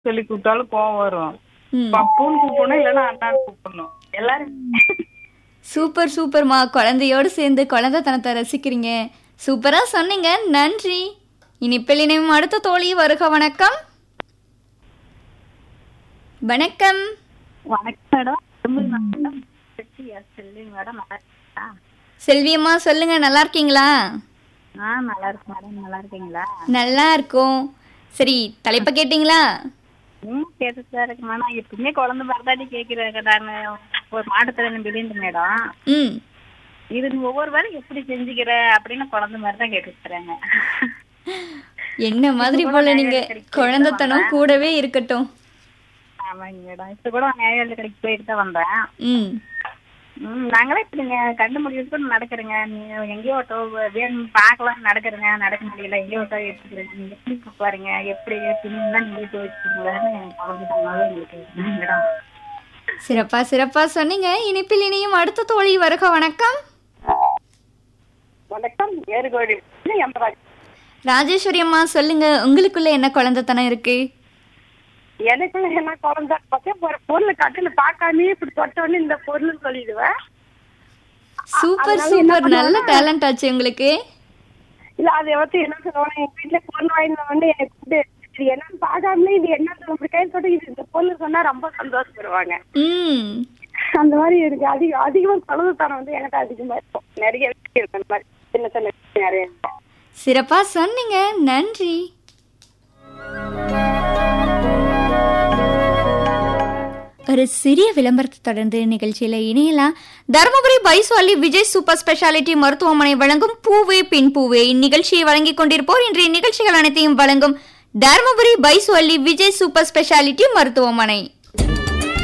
சொல்லி கூப்பிட்டாலும் கோவம் வரும் ம் பப்புன்னு கூப்பிடணும் இல்லைன்னா அண்ணான்னு கூப்பிடணும் எல்லாரும் சூப்பர் சூப்பர்மா குழந்தையோடு சேர்ந்து குழந்தைத்தனத்தை ரசிக்கிறீங்க சூப்பரா சொன்னீங்க நன்றி இனிப்பில் இணையும் அடுத்த தோழி வருக வணக்கம் வணக்கம் வணக்கம் மேடம் திரும்பி மேடம் செல்வி மேடம் நல்லா இருக்கீங்களா செல்வியம்மா சொல்லுங்க நல்லா இருக்கீங்களா ஆ நல்லா இருக்கு மேடம் நல்லா இருக்கீங்களா நல்லா இருக்கோம் சரி தலைப்பை கேட்டிங்களா ம் கேட்டுட்டு தான் இருக்கு மேடம் எப்பவுமே குழந்தை மறந்தாடி கேட்குறேன் நான் ஒரு மாட்டுத்திறன் பிடிந்து மேடம் ம் இது நீ ஒவ்வொரு வாரம் எப்படி செஞ்சுக்கிற அப்படின்னு குழந்தை மாதிரி தான் கேட்டுக்கிறாங்க என்ன மாதிரி போல நீங்க குழந்தைத்தனம் கூடவே இருக்கட்டும் ஆமாங்க மேடம் இப்போ கூட நேரில் கடைக்கு போயிட்டு தான் வந்தேன் ம் ம் நாங்களே இப்படிங்க கண்டு முடிவுக்கு நடக்கிறேங்க நீ எங்கேயோ ஓட்டோ வேணும் பார்க்கலாம் நடக்கிறேங்க நடக்க முடியல எங்கேயோ ஓட்டோ எடுத்துக்கிறேங்க நீங்க எப்படி பாருங்க எப்படி துணிலாம் நீங்க துவைச்சிக்கீங்களான்னு குழந்தை சொன்னாலும் எங்களுக்கு மேடம் சிறப்பா சிறப்பா சொன்னீங்க இனிப்பில் இனியும் அடுத்த தோழி வருக வணக்கம் வணக்கம் ஏறுகோடி எம்பராஜ் ராஜேஸ்வரி அம்மா சொல்லுங்க உங்களுக்குள்ள என்ன குழந்தைத்தனம் இருக்கு எனக்குள்ள என்ன குழந்தை பார்த்தா ஒரு பொருள் கட்டில பார்க்காமயே இப்படி தொட்டோன்னு இந்த பொருள் சொல்லிடுவேன் சூப்பர் சூப்பர் நல்ல டேலண்ட் ஆச்சு உங்களுக்கு இல்ல அதை வச்சு என்ன சொல்லுவாங்க எங்க வீட்டுல பொருள் வாங்கின வந்து எனக்கு வந்து இது என்னன்னு பார்க்காமலே இது என்ன இப்படி கை தொட்டு இது இந்த பொருள் சொன்னா ரொம்ப சந்தோஷப்படுவாங்க ம் அந்த மாதிரி இருக்கு அதிக அதிகமா குழந்தைத்தனம் வந்து என்கிட்ட அதிகமா இருக்கும் நிறைய விஷயம் இருக்கு அந்த மாதிரி சின்ன சின்ன விஷயம் நிறைய இருக்கும். சிறப்பா சொன்னீங்க நன்றி ஒரு சிறிய விளம்பரத்தை தொடர்ந்து நிகழ்ச்சியில இணையலாம் தருமபுரி பைஸ்வாலி விஜய் சூப்பர் ஸ்பெஷாலிட்டி மருத்துவமனை வழங்கும் பூவே பின் பூவே இந்நிகழ்ச்சியை வழங்கிக் கொண்டிருப்போர் இன்றைய நிகழ்ச்சிகள் அனைத்தையும் வழங்கும் தருமபுரி பைஸ்வாலி விஜய் சூப்பர் ஸ்பெஷாலிட்டி மருத்துவமனை